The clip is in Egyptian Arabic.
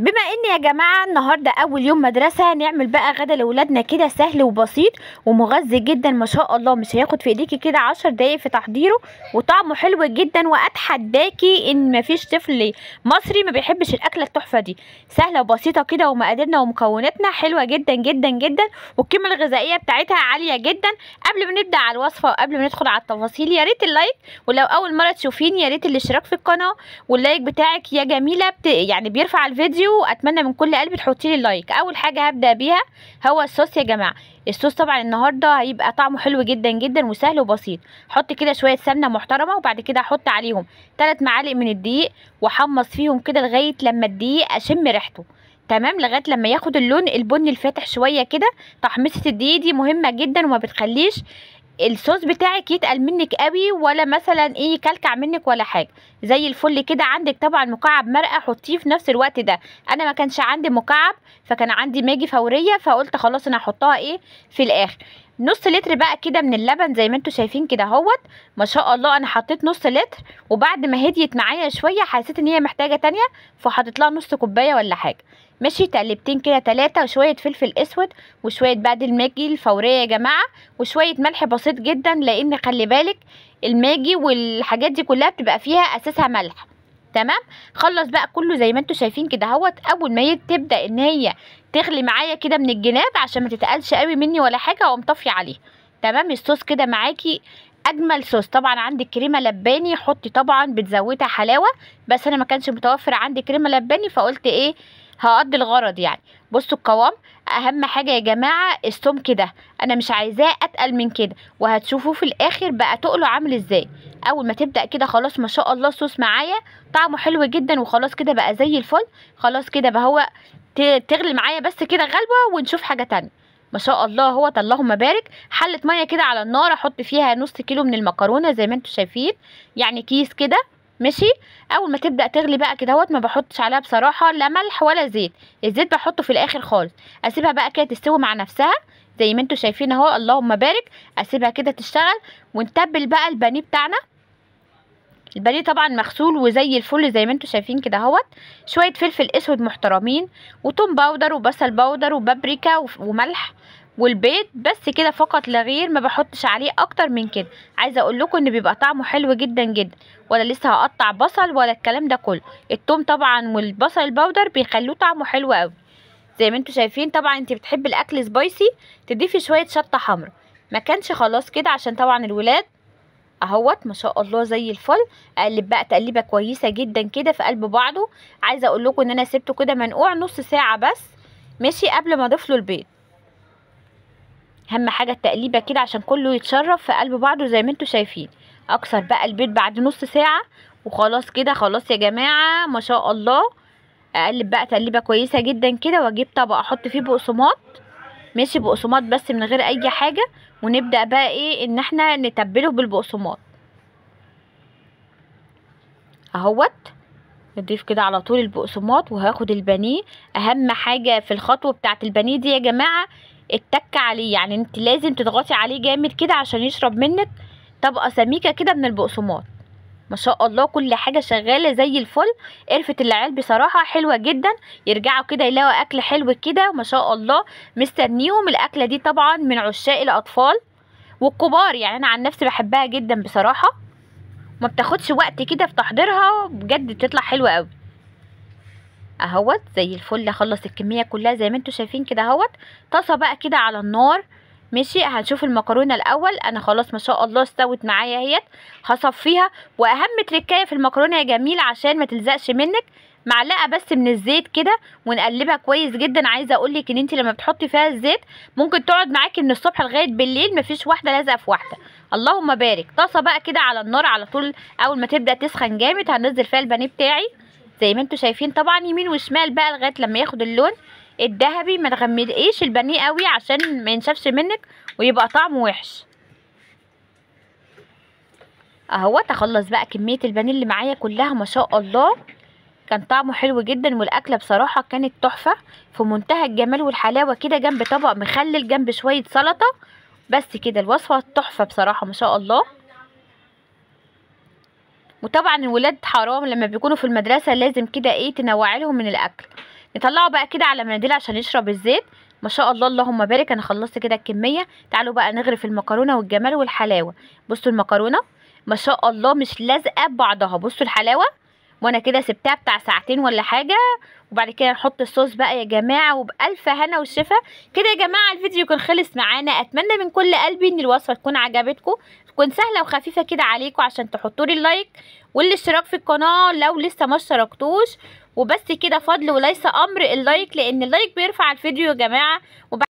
بما ان يا جماعه النهارده اول يوم مدرسه نعمل بقى غدا لاولادنا كده سهل وبسيط ومغذي جدا ما شاء الله مش هياخد في ايديكي كده عشر دقايق في تحضيره وطعمه حلو جدا واتحداكي ان مفيش طفل مصري ما بيحبش الاكله التحفه دي سهله وبسيطه كده ومقاديرنا ومكوناتنا حلوه جدا جدا جدا والقيمه الغذائيه بتاعتها عاليه جدا قبل ما نبدا على الوصفه وقبل ما ندخل على التفاصيل يا ريت اللايك ولو اول مره تشوفيني يا ريت الاشتراك في القناه واللايك بتاعك يا جميله بت... يعني بيرفع الفيديو اتمنى من كل قلبي تحطي لي اللايك اول حاجه هبدا بيها هو الصوص يا جماعه الصوص طبعا النهارده هيبقى طعمه حلو جدا جدا وسهل وبسيط حط كده شويه سمنه محترمه وبعد كده احط عليهم 3 معالق من الدقيق واحمص فيهم كده لغايه لما الدقيق اشم ريحته تمام لغايه لما ياخد اللون البني الفاتح شويه كده تحميصه الدقيق دي مهمه جدا وما بتخليش الصوص بتاعك يتقل منك قوي ولا مثلا ايه يكلكع منك ولا حاجه زي الفل كده عندك طبعا مكعب مرقه حطيه في نفس الوقت ده انا ما كانش عندي مكعب فكان عندي ماجي فوريه فقلت خلاص انا هحطها ايه في الاخر نص لتر بقى كده من اللبن زي ما انتم شايفين كده اهوت ما شاء الله انا حطيت نص لتر وبعد ما هديت معايا شويه حسيت ان هي محتاجه تانية فحطيت لها نص كوبايه ولا حاجه ماشي تقلبتين كده تلاتة وشوية فلفل اسود وشوية بعد الماجي الفورية يا جماعة وشوية ملح بسيط جدا لان خلي بالك الماجي والحاجات دي كلها بتبقى فيها اساسها ملح تمام خلص بقى كله زي ما انتم شايفين كده اهوت اول ما تبدا ان هي تغلي معايا كده من الجناب عشان ما تتقلش قوي مني ولا حاجه اقوم طافيه عليه تمام الصوص كده معاكي اجمل صوص طبعا عندك كريمه لباني حطي طبعا بتزودها حلاوه بس انا ما كانش متوفر عندي كريمه لباني فقلت ايه هقضي الغرض يعني بصوا القوام اهم حاجه يا جماعه السمك ده انا مش عايزاه اتقل من كده وهتشوفوه في الاخر بقى تقله عامل ازاي اول ما تبدا كده خلاص ما شاء الله الصوص معايا طعمه حلو جدا وخلاص كده بقى زي الفل خلاص كده بقى هو تغلي معايا بس كده غلوه ونشوف حاجه تانية ما شاء الله هو اللهم بارك حله ميه كده على النار احط فيها نص كيلو من المكرونه زي ما انتم شايفين يعني كيس كده ماشي اول ما تبدا تغلي بقى كده اهوت ما بحطش عليها بصراحه لا ملح ولا زيت الزيت بحطه في الاخر خالص اسيبها بقى كده تستوي مع نفسها زي ما انتم شايفين اهو اللهم بارك اسيبها كده تشتغل ونتبل بقى البانيه بتاعنا البانيه طبعا مغسول وزي الفل زي ما انتم شايفين كده اهوت شويه فلفل اسود محترمين وتوم باودر وبصل باودر وبابريكا وملح والبيض بس كده فقط لا غير ما بحطش عليه اكتر من كده عايزه اقول لكم ان بيبقى طعمه حلو جدا جدا ولا لسه هقطع بصل ولا الكلام ده كله التوم طبعا والبصل البودر بيخلوه طعمه حلو قوي زي ما انتم شايفين طبعا انت بتحبي الاكل سبايسي تضيفي شويه شطه حمراء ما كانش خلاص كده عشان طبعا الولاد اهوت ما شاء الله زي الفل اقلب بقى تقليبه كويسه جدا كده في قلب بعضه عايزه اقول لكم ان انا سبته كده منقوع نص ساعه بس ماشي قبل ما اضيف له البيض اهم حاجه التقليبه كده عشان كله يتشرب في قلب بعضه زي ما انتم شايفين اكسر بقى البيض بعد نص ساعه وخلاص كده خلاص يا جماعه ما شاء الله اقلب بقى تقليبه كويسه جدا كده واجيب طبق احط فيه بقسماط ماشي بقسماط بس من غير اي حاجه ونبدا بقى ايه ان احنا نتبله بالبقسماط اهوت نضيف كده على طول البقسماط وهاخد البانيه اهم حاجه في الخطوه بتاعه البانيه دي يا جماعه التك عليه يعني انت لازم تضغطي عليه جامد كده عشان يشرب منك طبقه سميكه كده من البقسماط ما شاء الله كل حاجه شغاله زي الفل قرفه العيال بصراحه حلوه جدا يرجعوا كده يلاقوا اكل حلو كده ما شاء الله مستنيهم الاكله دي طبعا من عشاق الاطفال والكبار يعني انا عن نفسي بحبها جدا بصراحه ما بتاخدش وقت كده في تحضيرها بجد بتطلع حلوه قوي اهوت زي الفل اخلص الكميه كلها زي ما انتم شايفين كده اهوت طاسه بقى كده على النار ماشي هنشوف المكرونه الاول انا خلاص ما شاء الله استوت معايا اهيت هصفيها واهم تريكايه في المكرونه يا جميله عشان ما تلزقش منك معلقه بس من الزيت كده ونقلبها كويس جدا عايزه اقول لك ان انت لما بتحطي فيها الزيت ممكن تقعد معاكي من الصبح لغايه بالليل مفيش واحده لازقه في واحده اللهم بارك طاسه بقى كده على النار على طول اول ما تبدا تسخن جامد هنزل فيها البانيه بتاعي زي ما انتم شايفين طبعا يمين وشمال بقى لغايه لما ياخد اللون الذهبي ما تغمقيش البانيه قوي عشان ما ينشفش منك ويبقى طعمه وحش اهوت اخلص بقى كميه البانيه اللي معايا كلها ما شاء الله كان طعمه حلو جدا والاكله بصراحه كانت تحفه في منتهى الجمال والحلاوه كده جنب طبق مخلل جنب شويه سلطه بس كده الوصفه تحفه بصراحه ما شاء الله وطبعا الولاد حرام لما بيكونوا في المدرسه لازم كده ايه تنوعي لهم من الاكل نطلعه بقى كده على مناديل عشان يشرب الزيت ما شاء الله اللهم بارك انا خلصت كده الكميه تعالوا بقى نغرف المكرونه والجمال والحلاوه بصوا المكرونه ما شاء الله مش لازقه ببعضها بصوا الحلاوه وانا كده سبتها بتاع ساعتين ولا حاجه وبعد كده نحط الصوص بقى يا جماعه وبالف هنا والشفا كده يا جماعه الفيديو يكون خلص معانا اتمنى من كل قلبي ان الوصفه تكون عجبتكم تكون سهله وخفيفه كده عليكم عشان تحطوا لي اللايك والاشتراك في القناه لو لسه ما اشتركتوش وبس كده فضل وليس امر اللايك لان اللايك بيرفع الفيديو يا جماعه